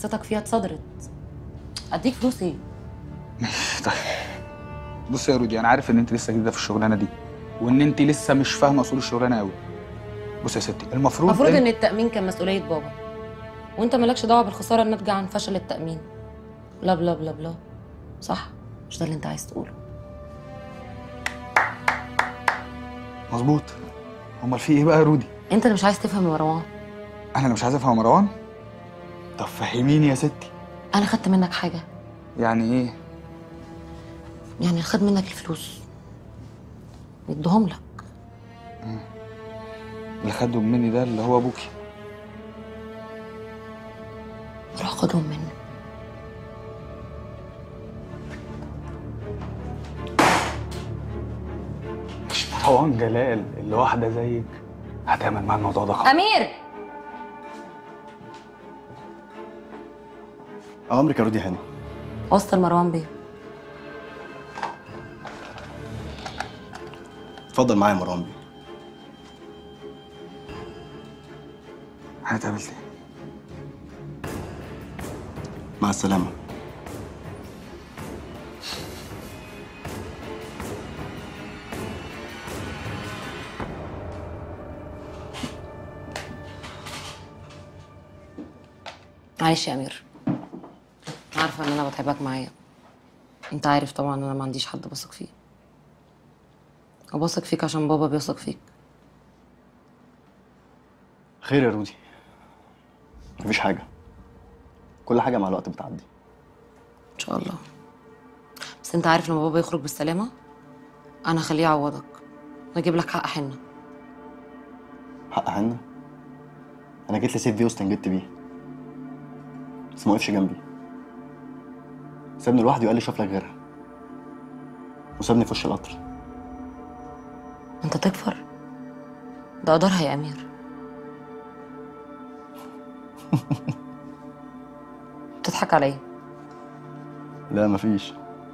حصتك فيها اتصدرت اديك فلوس ايه طيب بص يا رودي انا عارف ان انت لسه جديده في الشغلانه دي وان انت لسه مش فاهمه اصول الشغلانه قوي بص يا ستي المفروض المفروض إن- ان التامين كان مسؤوليه بابا وانت مالكش دعوه بالخساره الناتجه عن فشل التامين بلا بلا بلا بلا صح مش ده اللي انت عايز تقوله مظبوط امال في ايه بقى يا رودي انت اللي مش عايز تفهم يا مروان انا اللي مش عايز افهم يا مروان طب فهميني يا ستي انا خدت منك حاجه يعني ايه يعني خد منك الفلوس ادهم لك اللي خدهم مني ده اللي هو ابوكي روح خدهم منه مش مروان جلال اللي واحده زيك هتعمل معاه الموضوع ده خالص امير امرك يا رودي هاني وسط المروان بيه اتفضل معايا يا مروان بيه هنتقابل تاني مع السلامه معلش يا امير عارفه ان انا بتعبك معايا انت عارف طبعا ان انا ما عنديش حد بثق فيه وبثق فيك عشان بابا بيثق فيك خير يا رودي مفيش حاجه كل حاجه مع الوقت بتعدي ان شاء الله بس انت عارف لما بابا يخرج بالسلامه انا هخليه يعوضك واجيب لك حق حنه حق حنة انا جيت لسيف فيه واستنجدت بيه بس ما وقفش جنبي سابني لوحدي وقال لي شوف لك غيرها وسابني في وش القطر انت تكفر ده قدرها يا امير بتضحك عليا لا مفيش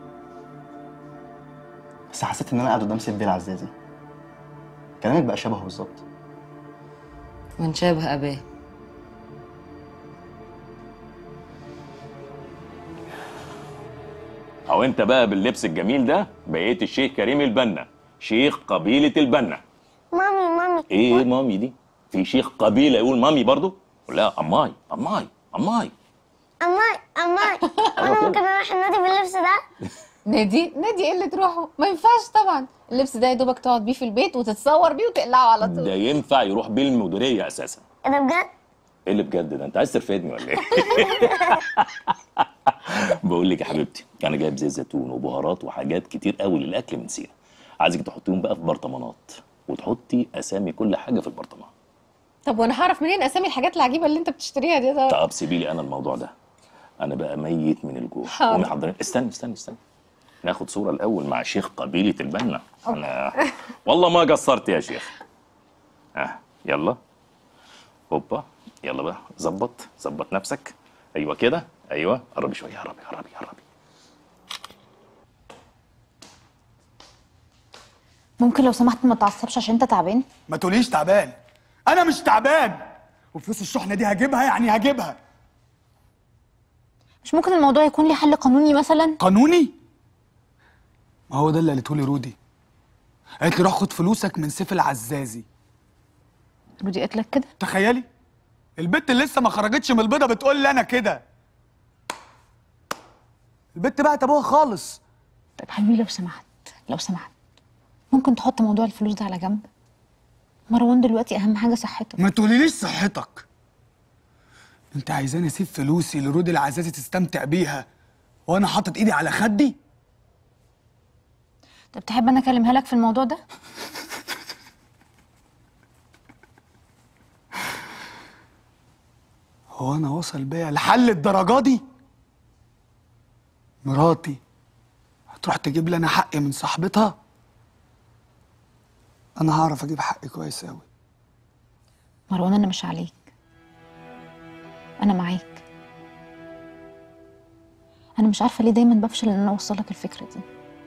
بس حسيت ان انا قاعد قدام سيف بيه العزازي كلامك بقى شبهه بالظبط من شابه اباه او انت بقى باللبس الجميل ده بقيت الشيخ كريم البنا شيخ قبيله البنا مامي مامي ايه مامي دي في شيخ قبيله يقول مامي برضو لا اماي اماي اماي أماي أماي أنا ممكن أروح النادي باللبس ده نادي نادي ايه اللي تروحه ما ينفعش طبعا اللبس ده يا دوبك تقعد بيه في البيت وتتصور بيه وتقلعه على طول ده ينفع يروح بيه المديريه اساسا إيه ده بجد؟ ايه اللي بجد ده انت عايز ترفدني ولا ايه بقول لك يا حبيبتي انا جايب زيت زيتون وبهارات وحاجات كتير قوي للاكل من سينا عايزك تحطيهم بقى في برطمانات وتحطي اسامي كل حاجه في البرطمان طب وانا هعرف منين اسامي الحاجات العجيبه اللي انت بتشتريها دي ده طب سيبي لي انا الموضوع ده انا بقى ميت من الجوع حاضر. قومي حضرتك استني استني استني ناخد صوره الاول مع شيخ قبيله البنا انا والله ما قصرت يا شيخ اه يلا هوبا يلا بقى ظبط ظبط نفسك ايوه كده ايوه قربي شويه قربي قربي قربي ممكن لو سمحت ما تعصبش عشان انت تعبان ما تقوليش تعبان انا مش تعبان وفلوس الشحنه دي هجيبها يعني هجيبها مش ممكن الموضوع يكون ليه حل قانوني مثلا قانوني ما هو ده اللي قالته لي رودي قالت لي روح خد فلوسك من سيف العزازي رودي قالت لك كده تخيلي البت اللي لسه ما خرجتش من البيضه بتقول لي انا كده البت بقت ابوها خالص طيب حبيبي لو سمحت لو سمحت ممكن تحط موضوع الفلوس ده على جنب مروان دلوقتي اهم حاجه صحته ما تقوليليش صحتك انت عايزاني اسيب فلوسي لرودي العزازي تستمتع بيها وانا حاطط ايدي على خدي طب تحب انا اكلمها لك في الموضوع ده هو انا وصل بيا لحل الدرجه دي مراتي هتروح تجيب لي انا حقي من صاحبتها انا هعرف اجيب حقي كويس قوي مروان انا مش عليك انا معاك انا مش عارفه ليه دايما بفشل ان انا اوصل لك الفكره دي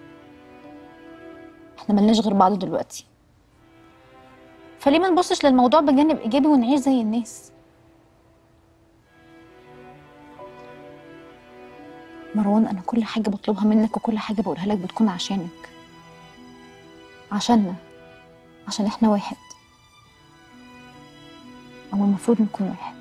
احنا ملناش غير بعض دلوقتي فليه ما نبصش للموضوع بجانب ايجابي ونعيش زي الناس مروان انا كل حاجه بطلبها منك وكل حاجه بقولها لك بتكون عشانك عشاننا عشان احنا واحد او المفروض نكون واحد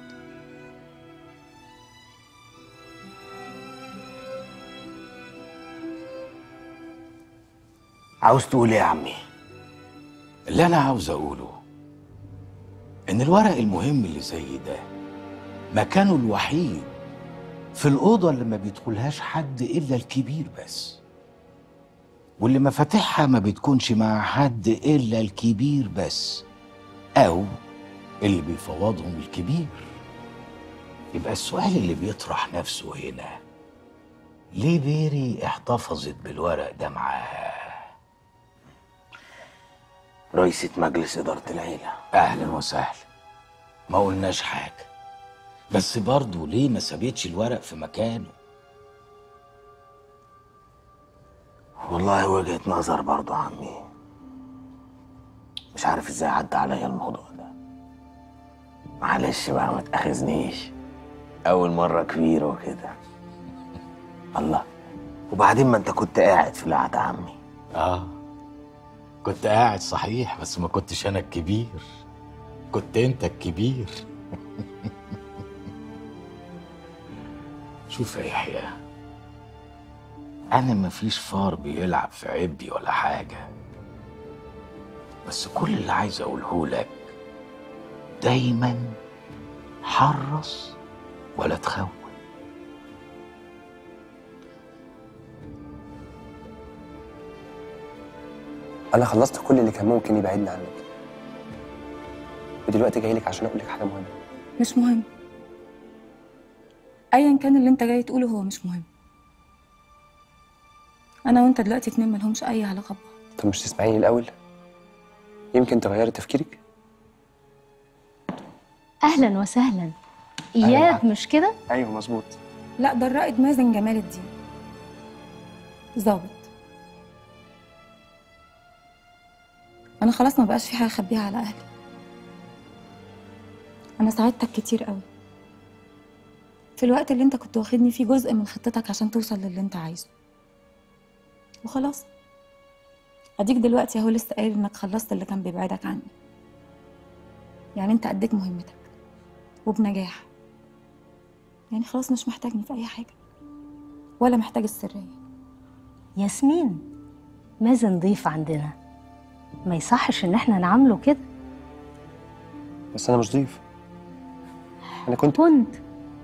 عاوز تقول ايه يا عمي اللي انا عاوز اقوله ان الورق المهم اللي زي ده مكانه الوحيد في الاوضه اللي ما بيدخلهاش حد الا الكبير بس واللي مفاتيحها ما بتكونش مع حد الا الكبير بس او اللي بيفوضهم الكبير يبقى السؤال اللي بيطرح نفسه هنا ليه بيري احتفظت بالورق ده معاها رئيسة مجلس إدارة العيلة اهلا وسهلا ما قلناش حاجه بس برضه ليه ما سابتش الورق في مكانه والله وجهة نظر برضو عمي مش عارف ازاي عدى عليا الموضوع ده معلش بقى ما تاخذنيش اول مرة كبيرة وكده الله وبعدين ما انت كنت قاعد في القعدة عمي اه كنت قاعد صحيح بس ما كنتش انا الكبير كنت انت الكبير شوف يا يحيى انا مفيش فار بيلعب في عبي ولا حاجه بس كل اللي عايز اقوله لك دايما حرص ولا تخون انا خلصت كل اللي كان ممكن يبعدني عنك ودلوقتي جاي لك عشان اقول لك حاجه مهمه مش مهم ايا كان اللي انت جاي تقوله هو مش مهم انا وانت دلوقتي اتنين ملهمش اي علاقه ببعض طب مش تسمعيني الاول يمكن تغيري تفكيرك اهلا وسهلا اياد مش كده ايوه مظبوط لا ده الرائد مازن جمال الدين ظابط انا خلاص ما بقاش في حاجه اخبيها على اهلي انا ساعدتك كتير قوي في الوقت اللي انت كنت واخدني فيه جزء من خطتك عشان توصل للي انت عايزه وخلاص اديك دلوقتي اهو لسه قايل انك خلصت اللي كان بيبعدك عني يعني انت اديت مهمتك وبنجاح يعني خلاص مش محتاجني في اي حاجه ولا محتاج السريه ياسمين مازن ضيف عندنا ما يصحش ان احنا نعامله كده بس انا مش ضيف انا كنت كنت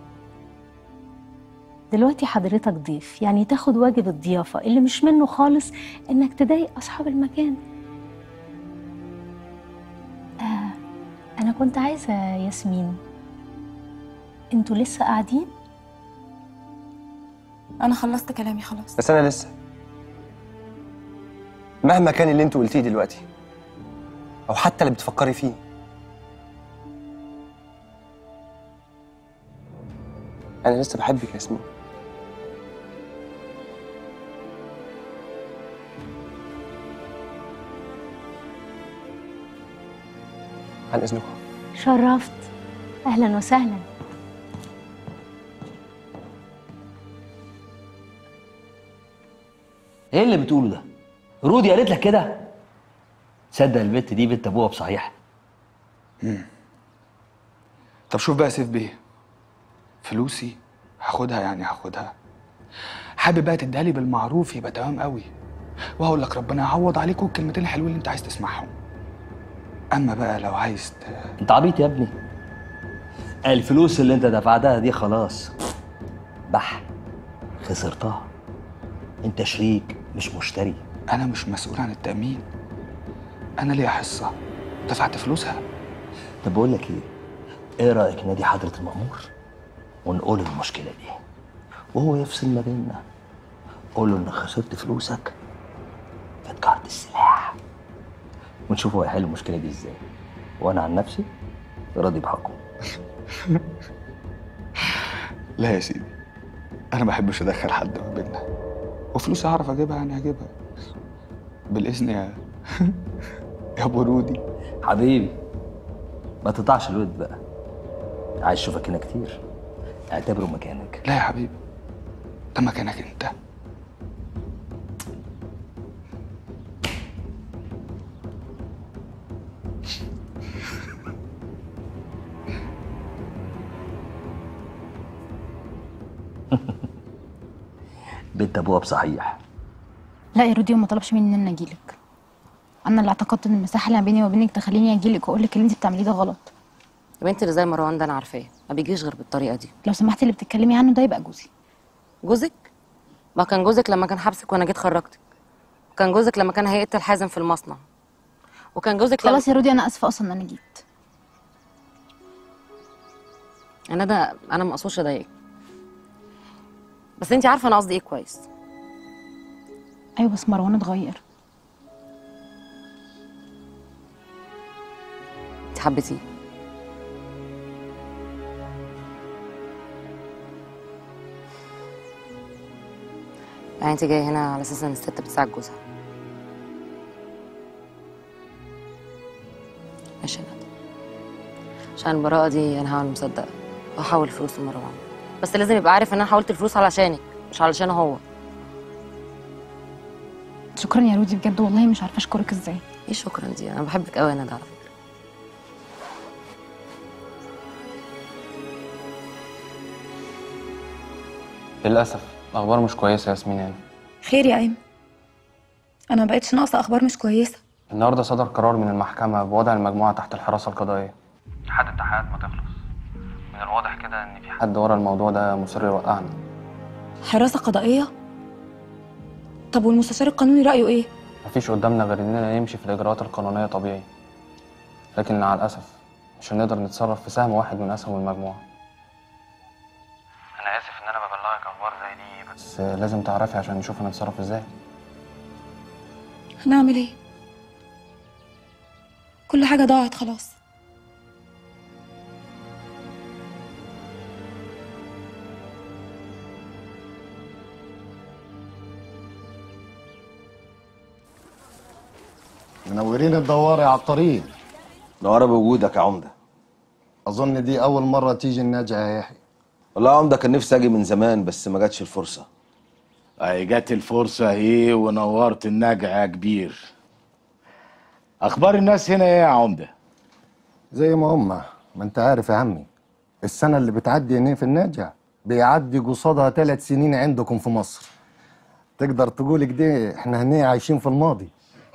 دلوقتي حضرتك ضيف يعني تاخد واجب الضيافة اللي مش منه خالص انك تضايق اصحاب المكان آه انا كنت عايزة ياسمين انتوا لسه قاعدين انا خلصت كلامي خلاص بس انا لسه مهما كان اللي انت قلتيه دلوقتي او حتى اللي بتفكري فيه انا لسه بحبك يا ياسمين عن اذنكم شرفت اهلا وسهلا ايه اللي بتقوله ده؟ رودي قالت لك كده؟ تصدق البت دي بنت ابوها بصحيح مم. طب شوف بقى يا سيف بيه فلوسي هاخدها يعني هاخدها حابب بقى تديها لي بالمعروف يبقى تمام قوي وهقول لك ربنا يعوض عليك الكلمتين الحلوين اللي انت عايز تسمعهم اما بقى لو عايز ت... انت عبيط يا ابني الفلوس اللي انت دفعتها دي خلاص بح خسرتها انت شريك مش مشتري انا مش مسؤول عن التامين انا ليا حصه دفعت فلوسها طب بقول لك ايه ايه رايك نادي حضره المامور ونقول المشكله دي وهو يفصل ما بيننا قول له انك خسرت فلوسك في تجاره السلاح ونشوف هو هيحل المشكله دي ازاي وانا عن نفسي راضي بحقه لا يا سيدي انا ما بحبش ادخل حد ما بيننا وفلوسي اعرف اجيبها يعني هجيبها بالاذن يا يا ابو رودي حبيبي ما تقطعش الود بقى عايز اشوفك هنا كتير اعتبره مكانك لا يا حبيبي ده مكانك انت بنت ابوها بصحيح لا يا رودي هو ما طلبش مني ان انا اجيلك انا اللي اعتقدت ان المساحه اللي ما بيني وبينك تخليني اجيلك واقول لك اللي انت بتعمليه ده غلط يا بنتي اللي زي مروان ده انا عارفاه ما بيجيش غير بالطريقه دي لو سمحتي اللي بتتكلمي عنه ده يبقى جوزي جوزك ما كان جوزك لما كان حبسك وانا جيت خرجتك وكان جوزك لما كان هيقتل حازم في المصنع وكان جوزك لما- خلاص يا رودي انا اسفه اصلا ان انا جيت انا ده انا ما اقصدش اضايقك بس انت عارفه انا قصدي ايه كويس ايوه بس مروان اتغير انت حبيتيه يعني انت جايه هنا على اساس ان الست بتساعد جوزها ماشي يا ندى عشان البراءة دي انا هعمل مصدقة وهحول الفلوس لمروان بس لازم يبقى عارف ان انا حولت الفلوس علشانك مش علشانه هو شكرا يا رودي بجد والله مش عارفه اشكرك ازاي ايه شكرا دي انا بحبك قوي يا ندى على فكرة للأسف الأخبار مش كويسة يا ياسمين يعني خير يا ايمن انا ما بقتش ناقصه اخبار مش كويسه النهاردة صدر قرار من المحكمة بوضع المجموعة تحت الحراسة القضائية لحد التحقيقات ما تخلص من الواضح كده إن في حد ورا الموضوع ده مصر يوقعنا حراسه قضائيه طب والمستشار القانوني رايه ايه مفيش قدامنا غير إننا نمشي في الإجراءات القانونية طبيعي لكن مع الأسف مش هنقدر نتصرف في سهم واحد من أسهم المجموعة أنا آسف إن أنا ببلغك أخبار زي دي بس لازم تعرفي عشان نشوف هنتصرف إزاي هنعمل ايه كل حاجه ضاعت خلاص منورين الدواري على الطريق نوارة بوجودك يا عمدة أظن دي أول مرة تيجي الناجعة يا يحيى والله يا عمدة كان نفسي أجي من زمان بس ما جاتش الفرصة اهي جت الفرصة اهي ونورت النجع يا كبير اخبار الناس هنا ايه يا عمدة زي ما هم ما أنت عارف يا عمي السنة اللي بتعدي هنا في الناجع بيعدي قصادها ثلاث سنين عندكم في مصر تقدر تقول كده احنا هنا عايشين في الماضي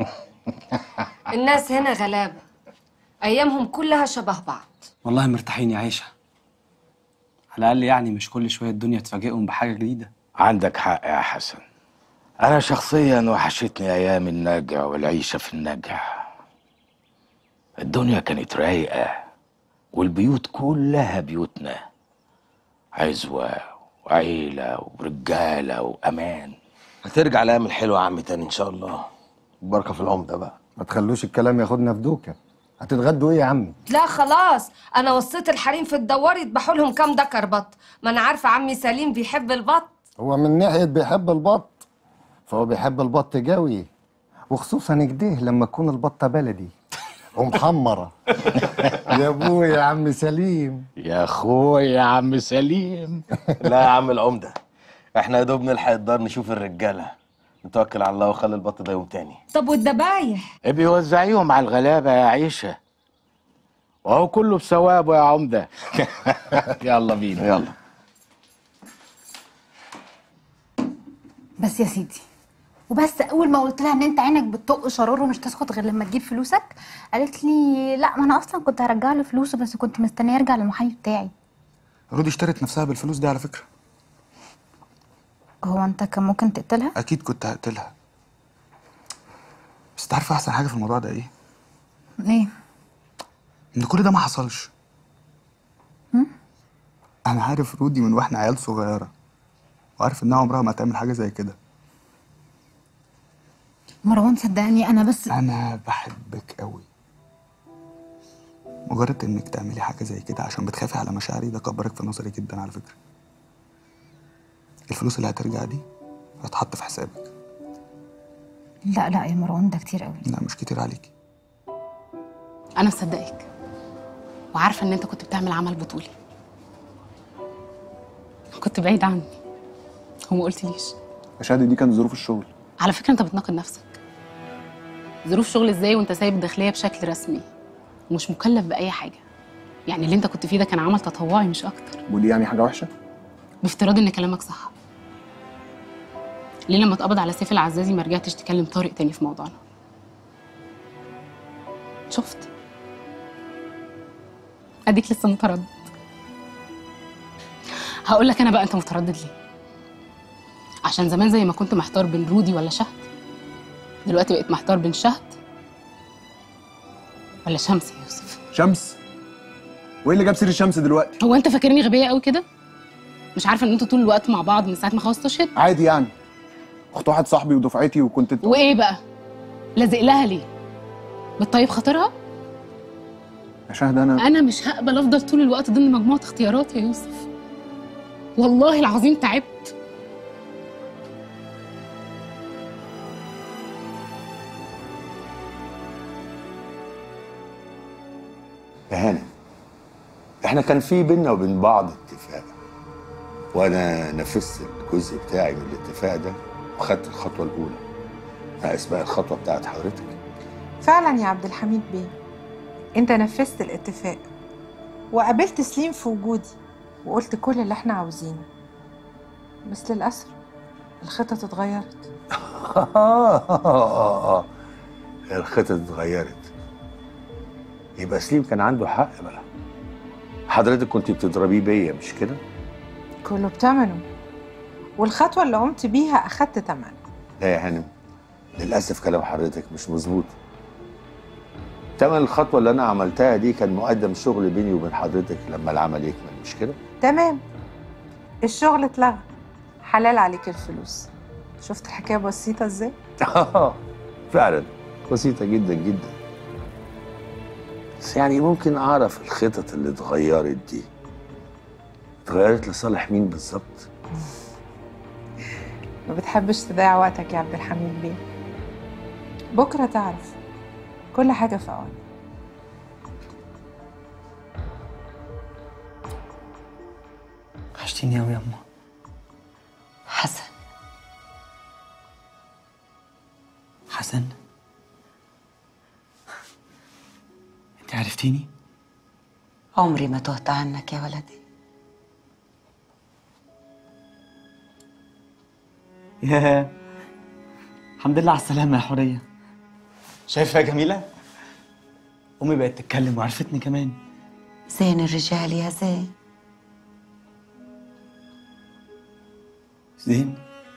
الناس هنا غلابة أيامهم كلها شبه بعض والله مرتاحين يا عيشة على الأقل يعني مش كل شوية الدنيا تفاجئهم بحاجة جديدة عندك حق يا حسن انا شخصيا وحشتني ايام النجع والعيشة في النجع الدنيا كانت رايقة والبيوت كلها بيوتنا عزوة وعيلة ورجالة وأمان هترجع الأيام الحلوة يا عم تاني إن شاء الله بركة في العمدة بقى ما تخلوش الكلام ياخدنا في دوكة هتتغدوا ايه يا عمي لا خلاص أنا وصيت الحريم في الدوار يذبحوا لهم كام دكر بط ما أنا عارفة عمي سليم بيحب البط هو من ناحية بيحب البط فهو بيحب البط جوي وخصوصا كده لما تكون البطة بلدي ومحمرة يا ابويا يا عم سليم يا اخويا يا عم سليم لا يا عم العمدة احنا يا دوب نلحق الدار نشوف الرجالة نتوكل على الله وخلي البط ده يوم تاني طب والدبايح ابي وزعيهم على الغلابة يا عيشة وهو كله بثوابه يا عمدة يلا بينا يلا بس يا سيدي وبس اول ما قلت لها ان انت عينك بتطق شرار ومش تسكت غير لما تجيب فلوسك قالت لي لا ما انا اصلا كنت هرجع له فلوسه بس كنت مستنيه يرجع للمحامي بتاعي رودي اشترت نفسها بالفلوس دي على فكرة هو انت كان ممكن تقتلها أكيد كنت هقتلها بس تعرف أحسن حاجة في الموضوع ده إيه؟ ايه إن كل ده ما حصلش أنا عارف رودي من وإحنا عيال صغيرة وعارف إنها عمرها ما تعمل حاجة زي كده مروان صدقني انا بس أنا بحبك قوي مجرد إنك تعملي حاجة زي كده عشان بتخافي على مشاعري ده كبرك في نظري جدا على فكرة الفلوس اللي هترجع دي هتحط في حسابك لا لا يا مروان ده كتير قوي لا مش كتير عليكي انا مصدقك وعارفه ان انت كنت بتعمل عمل بطولي كنت بعيد عني وما قلتليش يا شهد دي كانت ظروف الشغل على فكره انت بتناقض نفسك ظروف شغل ازاي وانت سايب الداخليه بشكل رسمي ومش مكلف باي حاجه يعني اللي انت كنت فيه ده كان عمل تطوعي مش اكتر ودي يعني حاجه وحشه بافتراض ان كلامك صح ليه لما اتقبض على سيف العزازي ما رجعتش تكلم طارق تاني في موضوعنا شفت اديك لسه متردد هقول لك انا بقى انت متردد ليه عشان زمان زي ما كنت محتار بين رودي ولا شهد دلوقتي بقيت محتار بين شهد ولا شمس يا يوسف شمس وايه اللي جاب سير الشمس دلوقتي هو انت فاكرني غبيه قوي كده مش عارفه ان انتوا طول الوقت مع بعض من ساعه ما خلصتوا الشت عادي يعني اخت واحد صاحبي ودفعتي وكنت وايه بقى لازق لها ليه بتطيب خاطرها يا شهد انا انا مش هقبل افضل طول الوقت ضمن مجموعه اختيارات يا يوسف والله العظيم تعبت يا هانم احنا كان في بينا وبين بعض اتفاق وانا نفذت الجزء بتاعي من الاتفاق ده وخدت الخطوه الاولى ناقص بقى الخطوه بتاعت حضرتك فعلا يا عبد الحميد بيه انت نفذت الاتفاق وقابلت سليم في وجودي وقلت كل اللي احنا عاوزينه بس للأسف الخطط اتغيرت آه الخطط اتغيرت يبقى سليم كان عنده حق بقى حضرتك كنت بتضربيه بيا مش كده؟ كله بتمنه والخطوة اللي قمت بيها أخدت تمن لا يا هانم للأسف كلام حضرتك مش مظبوط تمن الخطوة اللي أنا عملتها دي كان مقدم شغل بيني وبين حضرتك لما العمل يكمل مش كده؟ تمام الشغل اتلغى حلال عليك الفلوس شفت الحكاية بسيطة ازاي؟ آه فعلا بسيطة جدا جدا بس يعني ممكن أعرف الخطط اللي اتغيرت دي اتغيرت لصالح مين بالظبط؟ ما بتحبش تضيع وقتك يا عبد الحميد بيه بكرة تعرف كل حاجة في أوان وحشتيني قوي يا أما حسن حسن انت عرفتيني؟ عمري ما تهت عنك يا ولدي ياه الحمد لله على السلامة يا حورية شايفة يا جميلة؟ أمي بقت تتكلم وعرفتني كمان زين الرجال يا زين زين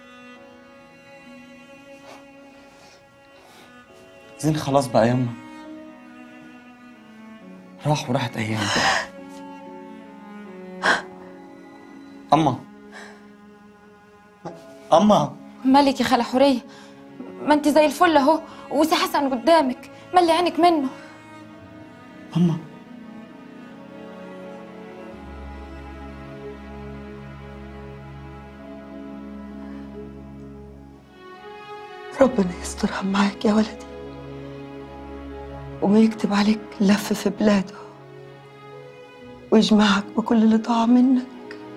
زين خلاص بقى ياما راح وراحت أيام أما أما مالك يا خالة حورية ما انت زي الفل اهو وسي حسن قدامك ملي عينك منه أما ربنا يسترها معاك يا ولدي وما يكتب عليك لف في بلاده ويجمعك بكل اللي ضاع منك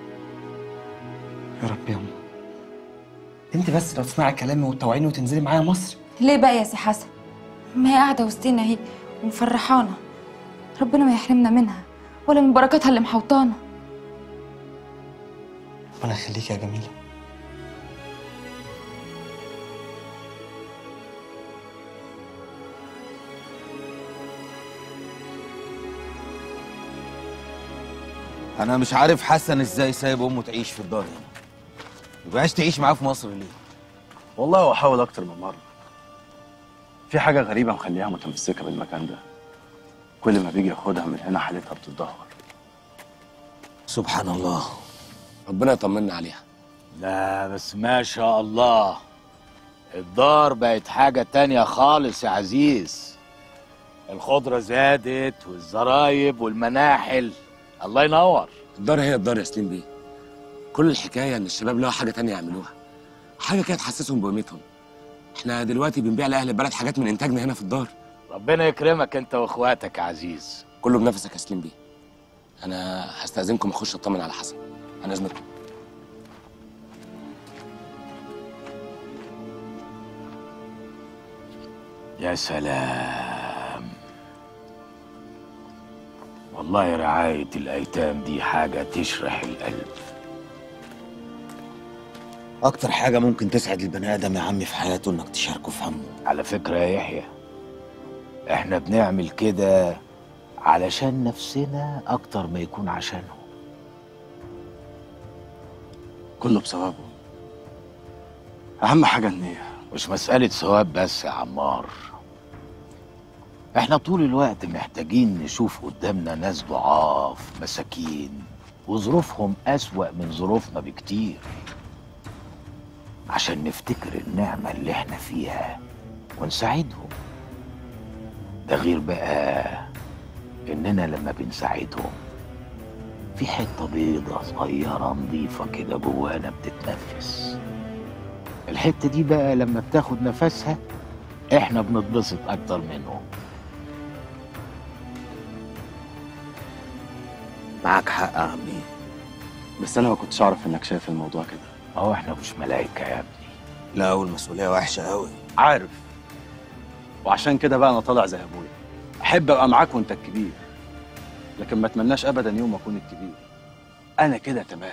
يا رب يا أما أنت بس لو تسمعي كلامي وتطوعيني وتنزلي معايا مصر ليه بقى يا سي حسن ما هي قاعدة وسطنا اهي ومفرحانا ربنا ما يحرمنا منها ولا من بركاتها اللي محوطانا ربنا يخليك يا جميلة انا مش عارف حسن ازاي سايب امه تعيش في الدار هنا مبقاش تعيش معاه في مصر ليه والله هو حاول اكتر من مره في حاجه غريبه مخليها متمسكه بالمكان ده كل ما بيجي ياخدها من هنا حالتها بتتدهور سبحان الله ربنا يطمنا عليها لا بس ما شاء الله الدار بقت حاجة تانية خالص يا عزيز الخضرة زادت والزرايب والمناحل الله ينور الدار هي الدار يا سليم بيه كل الحكايه ان الشباب لها حاجه تانية يعملوها حاجه كده تحسسهم بقيمتهم احنا دلوقتي بنبيع لاهل البلد حاجات من انتاجنا هنا في الدار ربنا يكرمك انت واخواتك يا عزيز كله بنفسك يا سليم بيه انا هستاذنكم اخش اطمن على حسن انا اذنكم يا سلام والله رعاية الأيتام دي حاجة تشرح القلب اكتر حاجه ممكن تسعد البني ادم يا عمي في حياته انك تشاركه في همه على فكرة يا يحيى احنا بنعمل كده علشان نفسنا أكتر ما يكون عشانهم كله بسببه اهم حاجه النيه مش مسألة ثواب بس يا عمار احنا طول الوقت محتاجين نشوف قدامنا ناس ضعاف مساكين وظروفهم أسوأ من ظروفنا بكتير عشان نفتكر النعمة اللي احنا فيها ونساعدهم ده غير بقى إننا لما بنساعدهم في حتة بيضة صغيرة نظيفة كده جوانا بتتنفس الحتة دي بقى لما بتاخد نفسها احنا بنتبسط أكتر منهم معاك حق يا عمي بس انا ما كنتش اعرف انك شايف الموضوع كده هو احنا مش ملايكة يا ابني لا والمسؤوليه وحشه قوي عارف وعشان كده بقى انا طالع زي ابويا احب ابقى معاك وانت الكبير لكن ما اتمناش ابدا يوم اكون الكبير انا كده تمام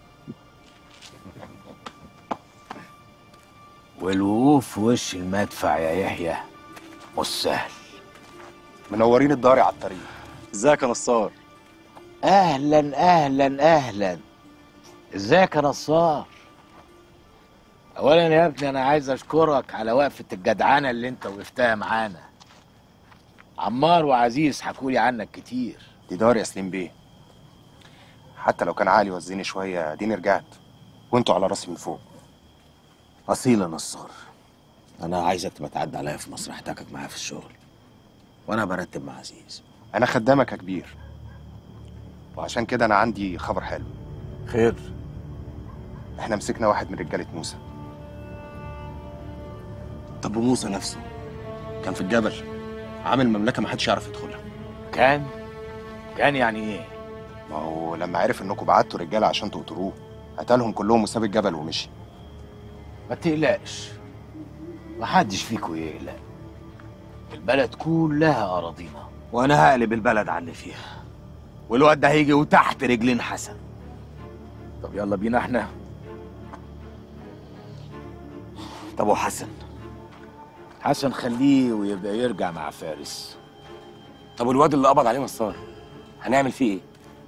والوقوف في وش المدفع يا يحيى مش سهل منورين الدار على الطريق ازيك يا نصار اهلا اهلا اهلا ازيك يا نصار اولا يا ابني انا عايز اشكرك على وقفه الجدعنه اللي انت وقفتها معانا عمار وعزيز حكولي عنك كتير دي دار يا سليم بيه حتى لو كان عالي وزني شويه ديني رجعت وانتوا على راسي من فوق اصيل يا نصار انا عايزك تبقى تعدي عليا في مصر احتاجك معايا في الشغل وانا برتب مع عزيز انا خدامك يا كبير وعشان كده انا عندي خبر حلو خير احنا مسكنا واحد من رجاله موسى طب وموسى نفسه كان في الجبل عامل مملكه ما حدش يعرف يدخلها كان كان يعني ايه ما هو لما عرف انكم بعتوا رجاله عشان تقتلوه قتلهم كلهم وساب الجبل ومشي ما تقلقش محدش فيكم يقلق البلد كلها أراضينا وانا هقلب البلد على اللي فيها والواد ده هيجي وتحت رجلين حسن طب يلا بينا احنا طب وحسن حسن خليه ويبقى يرجع مع فارس طب والواد اللي قبض عليه نصار هنعمل فيه ايه؟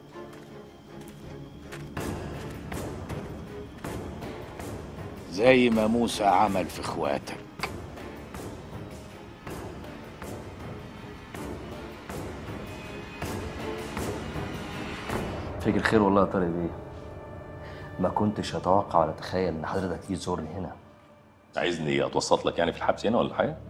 زي ما موسى عمل في اخواتك فيك الخير والله يا طارق بيه ما كنتش اتوقع ولا اتخيل ان حضرتك تيجي تزورني هنا عايزني اتوسط لك يعني في الحبس هنا ولا حاجه؟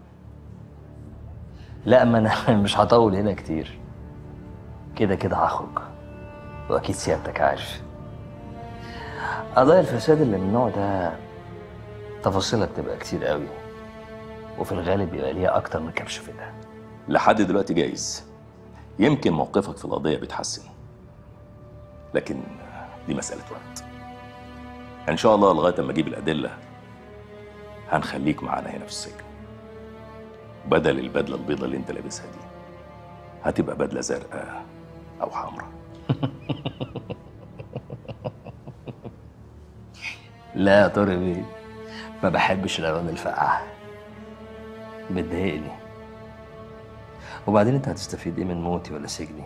لا ما انا مش هطول هنا كتير كده كده هخرج واكيد سيادتك عارف قضايا الفساد اللي من النوع ده تفاصيلها بتبقى كتير قوي وفي الغالب بيبقى ليها اكتر من كبش فدا لحد دلوقتي جايز يمكن موقفك في القضيه بيتحسن لكن دي مساله وقت ان شاء الله لغايه اما اجيب الادله هنخليك معانا هنا في السجن بدل البدله البيضاء اللي انت لابسها دي هتبقى بدله زرقاء او حمراء لا يا طارق بيه ما بحبش الالوان الفاقعه بتضايقني وبعدين انت هتستفيد ايه من موتي ولا سجني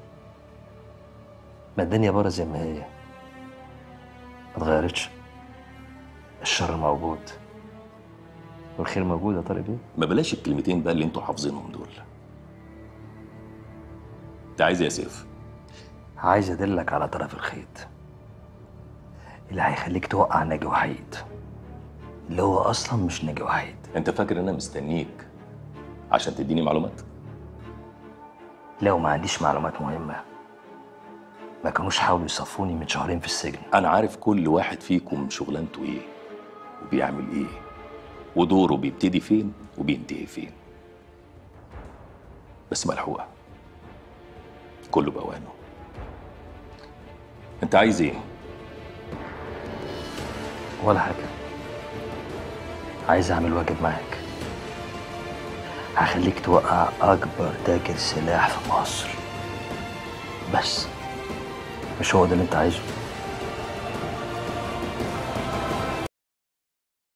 ما الدنيا بره زي ما هي ما اتغيرتش الشر موجود والخير موجود يا طارق بيه ما بلاش الكلمتين بقى اللي انتوا حافظينهم دول انت عايز ايه يا سيف عايز ادلك على طرف الخيط اللي هيخليك توقع ناجي وحيد اللي هو اصلا مش ناجي وحيد انت فاكر ان انا مستنيك عشان تديني معلومات لو ما عنديش معلومات مهمه ما كانوش حاولوا يصفوني من شهرين في السجن انا عارف كل واحد فيكم شغلانته ايه وبيعمل ايه ودوره بيبتدي فين وبينتهي فين بس ملحوقه كله بأوانه انت عايز ايه ولا حاجه عايز اعمل واجب معاك هخليك توقع اكبر تاجر سلاح في مصر بس مش هو ده اللي انت عايزه